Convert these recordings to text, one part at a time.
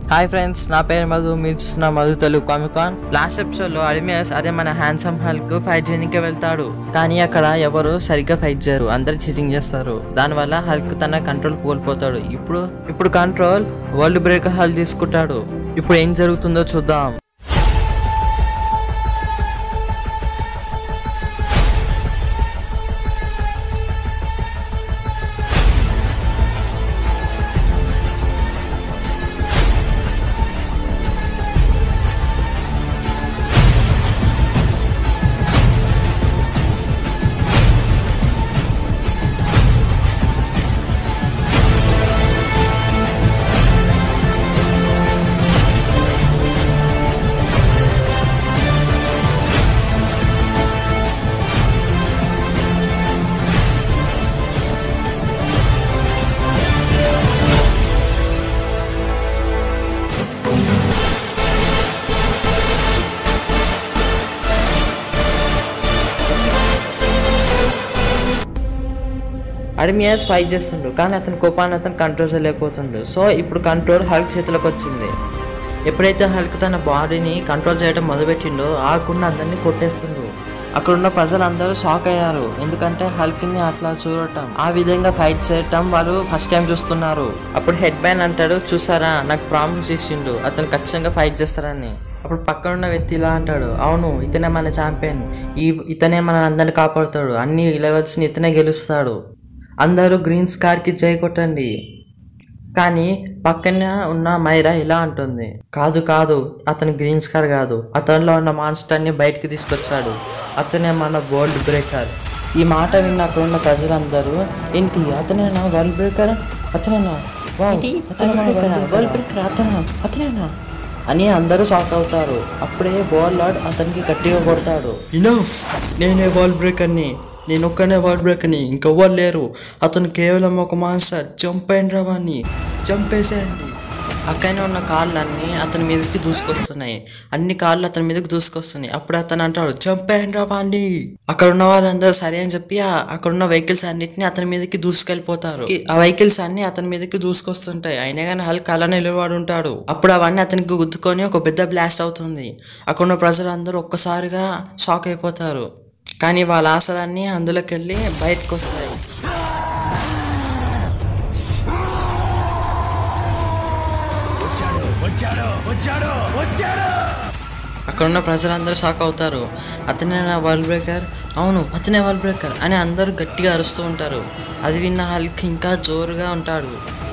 hi friends నా పేరు మధు మీరు చూస్తున్న Madhu Telugu Comicon last episode లో అడిమియస్ అదే మన హ్యాండ్సమ్ హల్క్ ఫైట్ చేయడానికి వెళ్తాడు కానీ అక్కడ ఎవరు సరిగ్గా ఫైట్ చేయరు అందరు చీటింగ్ చేస్తారు దానివల్ల హల్క్ తన కంట్రోల్ కోల్పోతాడు ఇప్పుడు ఇప్పుడు కంట్రోల్ వరల్డ్ బ్రేకర్ హల్ తీసుకుంటాడు ఇప్పుడు ఏం జరుగుతుందో చూద్దాం అడిమియస్ ఫైట్ చేస్తుండు కానీ అతని కోపాన్ని అతను కంట్రోల్ చేయలేకపోతుండు సో ఇప్పుడు కంట్రోల్ హల్క్ చేతిలోకి వచ్చింది ఎప్పుడైతే హల్క్ తన బాడీని కంట్రోల్ చేయడం మొదలుపెట్టిండో ఆకుండా అందరినీ కొట్టేస్తుండు అక్కడున్న ప్రజలందరూ షాక్ అయ్యారు ఎందుకంటే హల్క్ని అట్లా చూడటం ఆ విధంగా ఫైట్ చేయటం వాళ్ళు ఫస్ట్ టైం చూస్తున్నారు అప్పుడు హెడ్ బ్యాన్ అంటాడు చూసారా నాకు ప్రామిస్ చేసిండు అతను ఖచ్చితంగా ఫైట్ చేస్తారని అప్పుడు పక్కన ఉన్న వ్యక్తి ఇలా అంటాడు అవును ఇతనే మన ఛాంపియన్ ఈ ఇతనే మన అందరిని కాపాడుతాడు అన్ని లెవెల్స్ని ఇతనే గెలుస్తాడు అందరూ గ్రీన్ స్కార్కి జై కొట్టండి కానీ పక్కన ఉన్న మైరా ఇలా అంటుంది కాదు కాదు అతను గ్రీన్ స్కార్ కాదు అతనిలో ఉన్న మాన్స్టర్ని బయటికి తీసుకొచ్చాడు అతనే మన వరల్డ్ బ్రేకర్ ఈ మాట విన్న అక్కడ ఉన్న ప్రజలందరూ ఏంటి అతనేనా వరల్డ్ బ్రేకర్ అతనేనా వావ్, అతనే మన వరల్డ్ బ్రేకర్ అతనా అతనేనా అని అందరూ షాక్ అవుతారు అప్పుడే బాల్ లార్డ్ అతనికి గట్టిగా కొడతాడు ఇనఫ్ నేనే వాల్ బ్రేకర్ని నేను ఒక్కనే వాల్ బ్రేకర్ని ఇంకెవ్వరు లేరు అతను కేవలం ఒక మాన్స్టర్ చంపేయండి రావాన్ని చంపేసేయండి అక్కడనే ఉన్న కార్లన్నీ అతని మీదకి దూసుకొస్తున్నాయి అన్ని కార్లు అతని మీదకి దూసుకొస్తున్నాయి అప్పుడు అతను అంటాడు చంపేయండి రావాన్ని అక్కడ ఉన్న వాళ్ళందరూ సరే అని చెప్పి ఆ- అక్కడ ఉన్న వెహికల్స్ అన్నిటిని అతని మీదకి దూసుకెళ్ళిపోతారు ఈ- ఆ వెహికల్స్ అన్ని అతని మీదకి దూసుకొస్తుంటాయి అయినా కానీ హల్క్ అలా నిలబడి ఉంటాడు అప్పుడు అవన్నీ అతనికి గుద్దుకొని ఒక పెద్ద బ్లాస్ట్ అవుతుంది అక్కడ ఉన్న ప్రజలందరూ ఒక్కసారిగా షాక్ అయిపోతారు కానీ వాళ్ళ ఆశలన్నీ అందులోకి వెళ్ళి బయటకు వస్తాయి అక్కడ ఉన్న ప్రజలందరూ షాక్ అవుతారు అతనే నా వరల్డ్ బ్రేకర్ అవును అతనే వరల్డ్ బ్రేకర్ అని అందరూ గట్టిగా అరుస్తూ ఉంటారు అది విన్న హల్క్ ఇంకా జోరుగా ఉంటాడు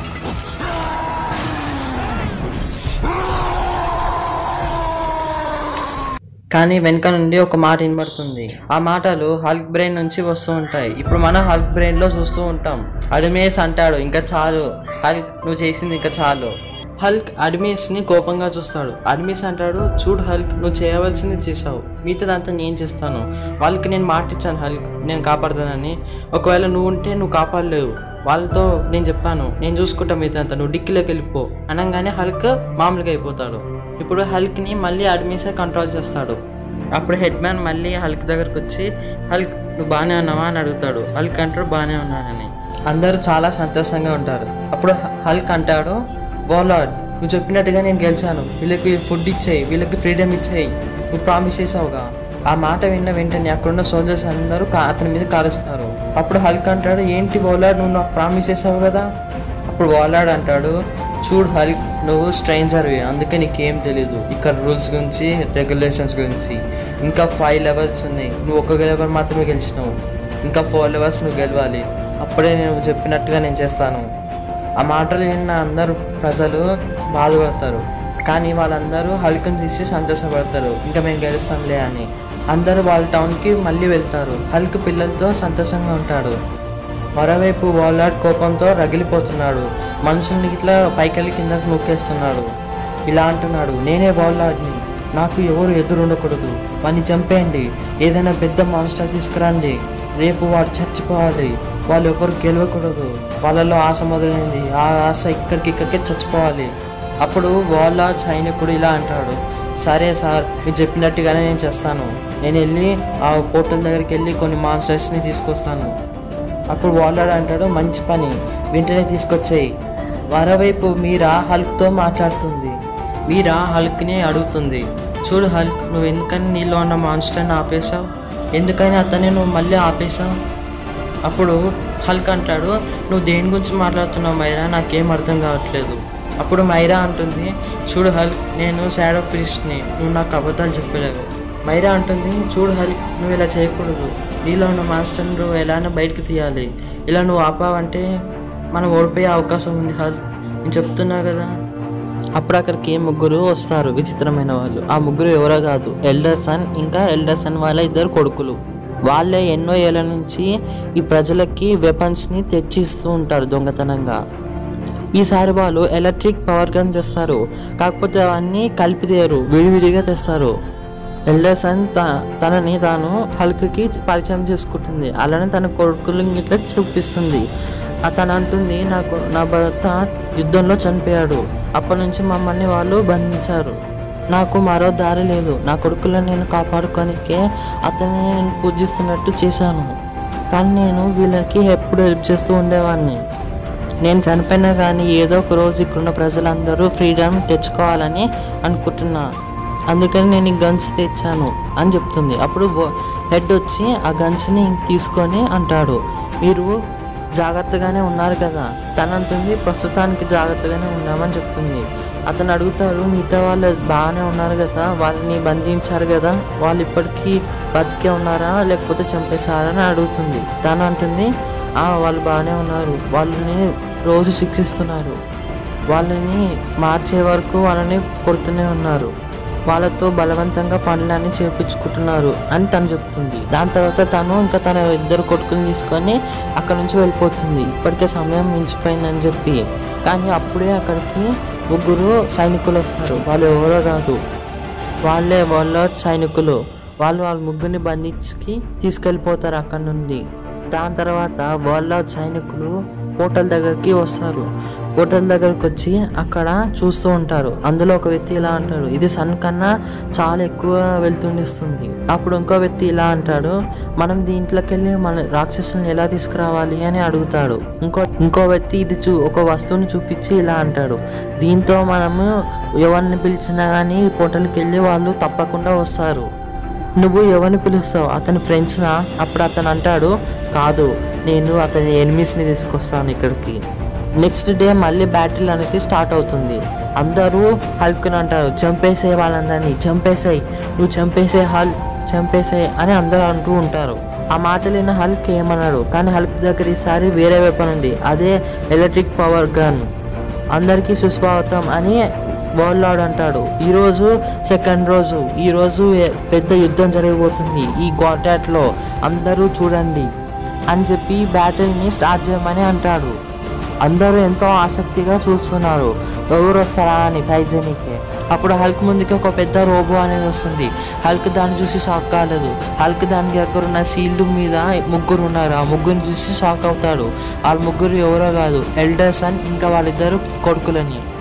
కానీ వెనక నుండి ఒక మాట వినబడుతుంది ఆ మాటలు హల్క్ బ్రెయిన్ నుంచి వస్తూ ఉంటాయి ఇప్పుడు మనం హల్క్ బ్రెయిన్ లో చూస్తూ ఉంటాం అడిమేస్ అంటాడు ఇంకా చాలు హల్క్ నువ్వు చేసింది ఇంకా చాలు హల్క్ అడిమేస్ ని కోపంగా చూస్తాడు అడిమేస్ అంటాడు చూడు హల్క్ నువ్వు చేయవలసింది చేసావు మిగతాదంతా నేను చేస్తాను వాళ్ళకి నేను మాట ఇచ్చాను హల్క్ నేను కాపాడుతానని ఒకవేళ నువ్వు ఉంటే నువ్వు కాపాడలేవు వాళ్ళతో నేను చెప్పాను నేను చూసుకుంటా మిగతాదంతా నువ్వు డిక్కీలోకి వెళ్ళిపో అనగానే హల్క్ మామూలుగా అయిపోతాడు ఇప్పుడు హల్క్ని మళ్ళీ అడ్మిసే కంట్రోల్ చేస్తాడు అప్పుడు హెడ్ మ్యాన్ మళ్ళీ హల్క్ దగ్గరకు వచ్చి హల్క్ నువ్వు బాగానే ఉన్నావా అని అడుగుతాడు హల్క్ అంటాడు బాగానే ఉన్నానని అందరూ చాలా సంతోషంగా ఉంటారు అప్పుడు హ- హల్క్ అంటాడు వాలాడ్ నువ్వు చెప్పినట్టుగా నేను గెలిచాను వీళ్ళకి ఫుడ్ ఇచ్చేయి వీళ్ళకి ఫ్రీడమ్ ఇచ్చేయి నువ్వు ప్రామిస్ చేసావుగా ఆ మాట విన్న వెంటనే అక్కడున్న సోల్జర్స్ అందరూ కా- అతని మీద కాలుస్తారు అప్పుడు హల్క్ అంటాడు ఏంటి వాలాడ్ నువ్వు నాకు ప్రామిస్ చేసావు కదా అప్పుడు వాలాడ్ అంటాడు చూడు హల్క్ నువ్వు స్ట్రేంజర్వి అందుకే నీకేం తెలీదు ఇక్కడ రూల్స్ గురించి రెగ్యులేషన్స్ గురించి ఇంకా ఫైవ్ లెవెల్స్ ఉన్నాయి నువ్వు ఒక లెవెల్ మాత్రమే గెలిచినావు ఇంకా ఫోర్ లెవెల్స్ నువ్వు గెలవాలి అప్పుడే నేను చెప్పినట్టుగా నేను చేస్తాను ఆ మాటలు విన్న అందరూ ప్రజలు బాధపడతారు కానీ వాళ్ళందరూ హల్క్ని తీసి సంతోషపడతారు ఇంకా మేము గెలుస్తాంలే అని అందరూ వాళ్ళ టౌన్కి మళ్ళీ వెళ్తారు హల్క్ పిల్లలతో సంతోషంగా ఉంటాడు మరోవైపు వాలాడ్ కోపంతో రగిలిపోతున్నాడు మనుషుల్ని ఇట్లా పైకెళ్ళి కిందకు నొక్కేస్తున్నాడు ఇలా అంటున్నాడు నేనే వాలాడ్ని నాకు ఎవరు ఎదురు ఉండకూడదు వాడిని చంపేయండి ఏదైనా పెద్ద మాన్స్టర్ తీసుకురండి రేపు వాడు చచ్చిపోవాలి వాళ్ళు ఎవరు గెలవకూడదు వాళ్ళలో ఆశ మొదలైంది ఆ ఆశ ఇక్కడికి ఇక్కడికే చచ్చిపోవాలి అప్పుడు వాళ్ళ సైనికుడు ఇలా అంటాడు సరే సార్ మీరు చెప్పినట్టుగానే నేను చేస్తాను నేను వెళ్ళి ఆ పోర్టల్ దగ్గరికి వెళ్ళి కొన్ని మాన్స్టర్స్ని తీసుకొస్తాను అప్పుడు వాలాడ్ అంటాడు మంచి పని వెంటనే తీసుకొచ్చేయి మరోవైపు మీరా హల్క్తో మాట్లాడుతుంది మీరా హల్క్ని అడుగుతుంది చూడు హల్క్ నువ్వు ఎందుకని నీలో ఉన్న మాన్స్టర్ని ఆపేశావు ఎందుకని అతన్ని నువ్వు మళ్ళీ ఆపేశావు అప్పుడు హల్క్ అంటాడు నువ్వు దేని గురించి మాట్లాడుతున్నావు మైరా నాకేం అర్థం కావట్లేదు అప్పుడు మైరా అంటుంది చూడు హల్క్ నేను షాడో ప్రిస్ట్ని నువ్వు నాకు అబద్ధాలు చెప్పలేవు మైరా అంటుంది చూడు హల్క్ నువ్వు ఇలా చేయకూడదు నీలో ఉన్న మాస్టర్ నువ్వు ఎలానో బయటకు తీయాలి ఇలా నువ్వు ఆపావంటే మనం ఓడిపోయే అవకాశం ఉంది హల్క్ నేను చెప్తున్నా కదా అప్పుడు అక్కడికి ముగ్గురు వస్తారు విచిత్రమైన వాళ్ళు ఆ ముగ్గురు ఎవరో కాదు ఎల్డర్ సన్ ఇంకా ఎల్డర్ సన్ వాళ్ళ ఇద్దరు కొడుకులు వాళ్ళే ఎన్నో ఏళ్ళ నుంచి ఈ ప్రజలకి వెపన్స్ని తెచ్చిస్తూ ఉంటారు దొంగతనంగా ఈసారి వాళ్ళు ఎలక్ట్రిక్ పవర్ గన్ తెస్తారు కాకపోతే అవన్నీ కలిపిదేరు విడివిడిగా తెస్తారు ఎల్డర్సన్ త తనని తాను హల్క్కి పరిచయం చేసుకుంటుంది అలానే తన కొడుకులు ఇట్లా చూపిస్తుంది అతను అంటుంది నాకు నా భర్త యుద్ధంలో చనిపోయాడు అప్పటి నుంచి మమ్మల్ని వాళ్ళు బంధించారు నాకు మరో దారి లేదు నా కొడుకులను నేను కాపాడుకోనికే అతన్ని నేను పూజిస్తున్నట్టు చేశాను కానీ నేను వీళ్ళకి ఎప్పుడు హెల్ప్ చేస్తూ ఉండేవాడిని నేను చనిపోయినా కానీ ఏదో ఒక రోజు ఇక్కడున్న ప్రజలందరూ ఫ్రీడమ్ తెచ్చుకోవాలని అనుకుంటున్నా అందుకని నేను ఈ గన్స్ తెచ్చాను అని చెప్తుంది అప్పుడు హెడ్ వచ్చి ఆ గన్స్ని తీసుకొని అంటాడు మీరు జాగ్రత్తగానే ఉన్నారు కదా తను అంటుంది ప్రస్తుతానికి జాగ్రత్తగానే ఉన్నామని చెప్తుంది అతను అడుగుతాడు మిగతా వాళ్ళు బాగానే ఉన్నారు కదా వాళ్ళని బంధించారు కదా వాళ్ళు ఇప్పటికీ బతికే ఉన్నారా లేకపోతే చంపేశారా అని అడుగుతుంది తను అంటుంది "ఆ, వాళ్ళు బాగానే ఉన్నారు వాళ్ళని రోజు శిక్షిస్తున్నారు వాళ్ళని మార్చే వరకు వాళ్ళని కొడుతూనే ఉన్నారు వాళ్ళతో బలవంతంగా పనులన్నీ చేపించుకుంటున్నారు అని తను చెప్తుంది దాని తర్వాత తను ఇంకా తన ఇద్దరు కొడుకుని తీసుకొని అక్కడ నుంచి వెళ్ళిపోతుంది ఇప్పటికే సమయం మించిపోయిందని చెప్పి కానీ అప్పుడే అక్కడికి ముగ్గురు సైనికులు వస్తారు వాళ్ళు ఎవరో కాదు వాళ్ళే వాళ్ళ సైనికులు వాళ్ళు వాళ్ళ ముగ్గురిని బంధించి తీసుకెళ్ళిపోతారు అక్కడ నుండి దాని తర్వాత వాళ్ళ సైనికులు పోర్టల్ దగ్గరికి వస్తారు పోర్టల్ దగ్గరికి వచ్చి అక్కడ చూస్తూ ఉంటారు అందులో ఒక వ్యక్తి ఇలా అంటాడు ఇది సన్ కన్నా చాలా ఎక్కువ వెళ్తుండిస్తుంది అప్పుడు ఇంకో వ్యక్తి ఇలా అంటాడు మనం దీంట్లోకి వెళ్ళి మన రాక్షసుల్ని ఎలా తీసుకురావాలి అని అడుగుతాడు ఇంకో ఇంకో వ్యక్తి ఇది చూ ఒక వస్తువుని చూపించి ఇలా అంటాడు దీంతో మనము ఎవరిని పిలిచినా కానీ పోర్టల్కి వెళ్ళి వాళ్ళు తప్పకుండా వస్తారు నువ్వు ఎవరిని పిలుస్తావు అతని ఫ్రెండ్స్నా అప్పుడు అతను అంటాడు కాదు నేను అతని ఎనిమిస్ని తీసుకొస్తాను ఇక్కడికి నెక్స్ట్ డే మళ్ళీ బ్యాటిల్ అనేది స్టార్ట్ అవుతుంది అందరూ హల్క్ని అంటారు చంపేసే వాళ్ళందరినీ చంపేసాయి నువ్వు చంపేసే హల్ చంపేసే అని అందరూ అంటూ ఉంటారు ఆ మాటలు విన్న హల్క్ ఏమన్నాడు కానీ హల్క్ దగ్గర ఈసారి వేరే వెపన్ ఉంది అదే ఎలక్ట్రిక్ పవర్ గన్ అందరికీ సుస్వాగతం అని వరల్డ్ లార్డ్ అంటాడు ఈరోజు సెకండ్ రోజు ఈరోజు ఏ- పెద్ద యుద్ధం జరగబోతుంది ఈ గోటాట్లో అందరూ చూడండి అని చెప్పి బ్యాటిల్ని స్టార్ట్ చేయమని అంటాడు అందరూ ఎంతో ఆసక్తిగా చూస్తున్నారు ఎవరు వస్తారా అని ఫైట్ చేయడానికి అప్పుడు హల్క్ ముందుకి ఒక పెద్ద రోబో అనేది వస్తుంది హల్క్ దాన్ని చూసి షాక్ కాలేదు హల్క్ దాని దగ్గర ఉన్న సీల్డ్ మీద ముగ్గురు ఉన్నారు ఆ ముగ్గురిని చూసి షాక్ అవుతాడు వాళ్ళ ముగ్గురు ఎవరో కాదు ఎల్డర్ సన్ ఇంకా వాళ్ళిద్దరు కొడుకులని